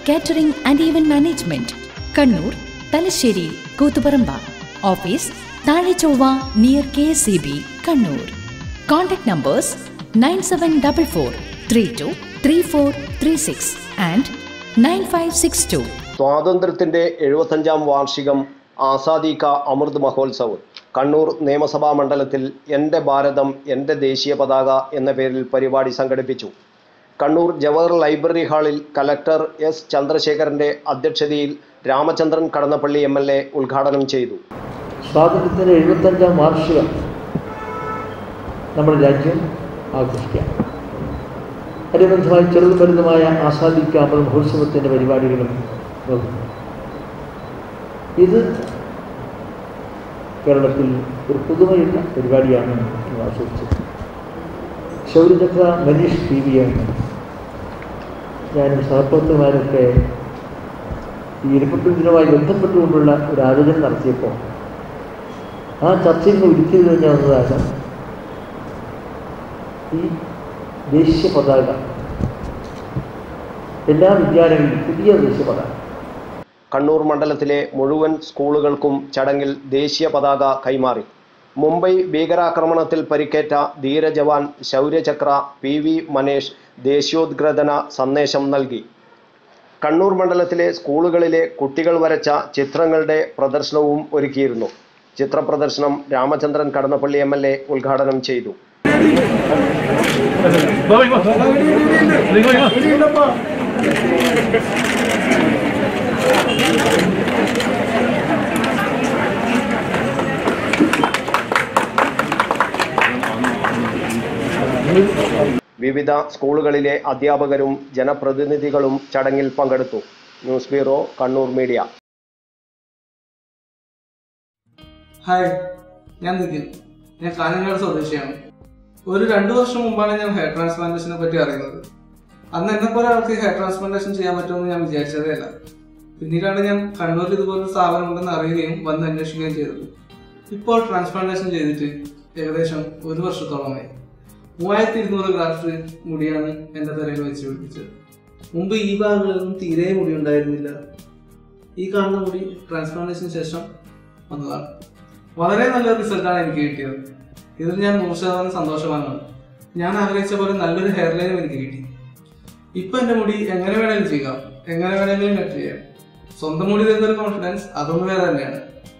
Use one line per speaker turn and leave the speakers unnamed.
Catering and event management Kannur Thalassery Koothuparamba office Thazhechovva near K S C B Kannur contact numbers nine seven double four three two three four three six and nine five six two
സ്വാതന്ത്ര്യത്തിന്റെ എഴുപത്തഞ്ചാം വാർഷികം ആസാദി കാ അമൃത് മഹോത്സവ് കണ്ണൂർ നിയമസഭാ മണ്ഡലത്തിൽ എൻ്റെ ഭാരതം എൻ്റെ ദേശീയ പതാക എന്ന പേരിൽ പരിപാടി സംഘടിപ്പിച്ചു കണ്ണൂർ ജവഹർ ലൈബ്രറി ഹാളിൽ കലക്ടർ എസ് ചന്ദ്രശേഖരന്റെ അധ്യക്ഷതയിൽ Ramachandran Kadannappally M L A ഉദ്ഘാടനം ചെയ്തു
സ്വാതന്ത്ര്യത്തിൻ്റെ എഴുപത്തഞ്ചാം വാർഷികം നമ്മുടെ രാജ്യം ആഘോഷിക്കാം അനുബന്ധമായി ചെറുതും വലുതുമായ ആസാദി കാമൽ മഹോത്സവത്തിൻ്റെ പരിപാടികളും നടന്നു. ഇത് കേരളത്തിൽ ഒരു പുതുമയുള്ള പരിപാടിയാണ് നമ്മൾ ആസ്വദിച്ചത് ശൗര്യചക്ര മനീഷ് ടി വിയാണ് ഞാനും സഹപ്രവർത്തകന്മാരൊക്കെ ഈ ഇരുപത്തി ദിനവുമായി ബന്ധപ്പെട്ടുകൊണ്ടുള്ള ഒരു ആലോചന നടത്തിയപ്പോൾ ആ ചർച്ചയിൽ നിന്ന് ഉരുത്തിരി കഴിഞ്ഞ വന്നതാണ് ഈ ദേശീയ പതാക എല്ലാ വിദ്യാലയങ്ങളിലും പുതിയ ദേശീയ പതാക
കണ്ണൂർ മണ്ഡലത്തിലെ മുഴുവൻ സ്കൂളുകൾക്കും ചടങ്ങിൽ ദേശീയ പതാക കൈമാറി മുംബൈ ഭീകരാക്രമണത്തിൽ പരിക്കേറ്റ ധീരജവാൻ ശൗര്യചക്ര പി വി മനേഷ് ദേശീയോദ്ഗ്രഥന സന്ദേശം നൽകി കണ്ണൂർ മണ്ഡലത്തിലെ സ്കൂളുകളിലെ കുട്ടികൾ വരച്ച ചിത്രങ്ങളുടെ പ്രദർശനവും ഒരുക്കിയിരുന്നു ചിത്രപ്രദർശനം Ramachandran Kadannappally M L A ഉദ്ഘാടനം ചെയ്തു വിവിധ സ്കൂളുകളിലെ അധ്യാപകരും ജനപ്രതിനിധികളും ചടങ്ങിൽ പങ്കെടുത്തു news bureau Kannur media
hi ഞാൻ നിഖിൽ ഞാൻ കാഞ്ഞങ്ങാട് സ്വദേശിയാണ് ഒരു രണ്ടു വർഷം മുമ്പാണ് ഞാൻ ഹെയർ ട്രാൻസ്പ്ലാന്റേഷനെ പറ്റി അറിയുന്നത് അന്ന് എന്നെ പോലെ ആൾക്ക് ഹെയർ ട്രാൻസ്പ്ലാന്റേഷൻ ചെയ്യാൻ പറ്റുമെന്ന് ഞാൻ വിചാരിച്ചതേ അല്ല പിന്നീടാണ് ഞാൻ കണ്ണൂരിൽ ഇതുപോലൊരു സ്ഥാപനം ഉണ്ടെന്ന് അറിയുകയും വന്ന് അന്വേഷിക്കുകയും ചെയ്തത് ഇപ്പോൾ ട്രാൻസ്പ്ലാന്റേഷൻ ചെയ്തിട്ട് ഏകദേശം ഒരു വർഷത്തോളമായി മൂവായിരത്തി ഇരുന്നൂറ് ഗ്രാഫ്റ്റ് മുടിയാണ് എൻ്റെ തലയിൽ വെച്ച് പിടിപ്പിച്ചത് മുമ്പ് ഈ ഭാഗങ്ങളിലൊന്നും തീരെ മുടി ഉണ്ടായിരുന്നില്ല ഈ കാണുന്ന മുടി ട്രാൻസ്പ്ലാന്റേഷന് ശേഷം വന്നതാണ് വളരെ നല്ലൊരു റിസൾട്ടാണ് എനിക്ക് കിട്ടിയത് ഇതിൽ ഞാൻ നൂറ് ശതമാനം സന്തോഷവാനാണ് ഞാൻ ആഗ്രഹിച്ച പോലെ നല്ലൊരു ഹെയർ ലൈനും എനിക്ക് കിട്ടി ഇപ്പൊ എന്റെ മുടി എങ്ങനെ വേണമെങ്കിലും ചെയ്യാം എങ്ങനെ വേണമെങ്കിലും കട്ട് ചെയ്യാം സ്വന്തം മുടി തരുന്നൊരു കോൺഫിഡൻസ് അതൊന്നും വേറെ തന്നെയാണ്